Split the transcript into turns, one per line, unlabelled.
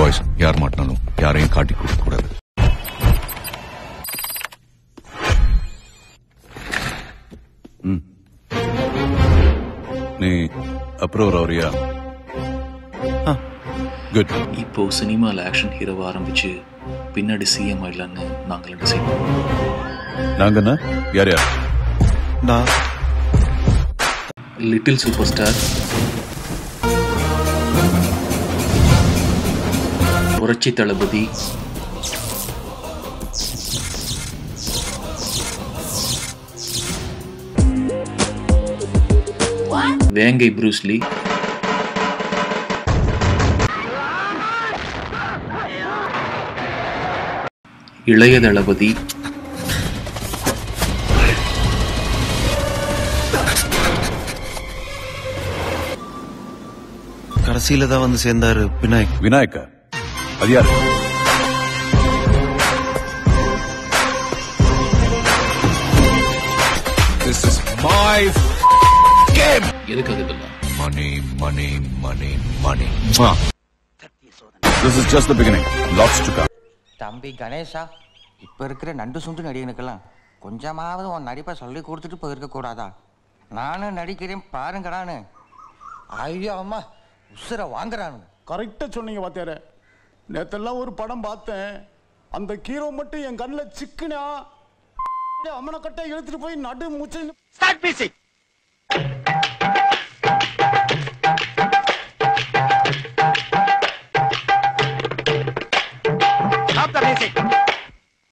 Boys யார் மாட்டினாலும் யாரையும் காட்டி கொடுக்க கூடாது ம். நீ அப்ரூவர் ஆறியா குட்
இப்போ சினிமாவில் ஆக்ஷன் ஹீரோவை ஆரம்பிச்சு பின்னாடி சிஎம் ஆயிடலான்னு நாங்கள் டிசைட் பண்ணோம்
நாங்கண்ணா யார் யார்
நான்
லிட்டில் சூப்பர் ஸ்டார் புரட்சி தளபதி வேங்கை ப்ரூஸ்லி இளைய தளபதி
கடைசியில தான் வந்து சேர்ந்தாரு விநாயக்
விநாயக்கா அது யாரு This is my game.
எதுக்காக இதெல்லாம்
Money, money, money, money. This is just the beginning. Lots to come.
தம்பி கணேஷா இப்போ இருக்கிற நண்டு சுண்டு நடிகனுக்கெல்லாம் கொஞ்சமாவது உன் நடிப்பை சொல்லி கொடுத்துட்டு போயிருக்க கூடாதா நானும் நடிக்கிறேன் பாருங்கடான்னு ஐயோ அம்மா உசுரை வாங்குறானு
கரெக்டாக சொன்னீங்க வாத்தியார நேத்தெல்லாம் ஒரு படம் பார்த்தேன் அந்த ஹீரோ மட்டும் என் கண்ணில் சிக்குனா அம்மனை கட்டை இழுத்துட்டு போய் நடு மூச்சு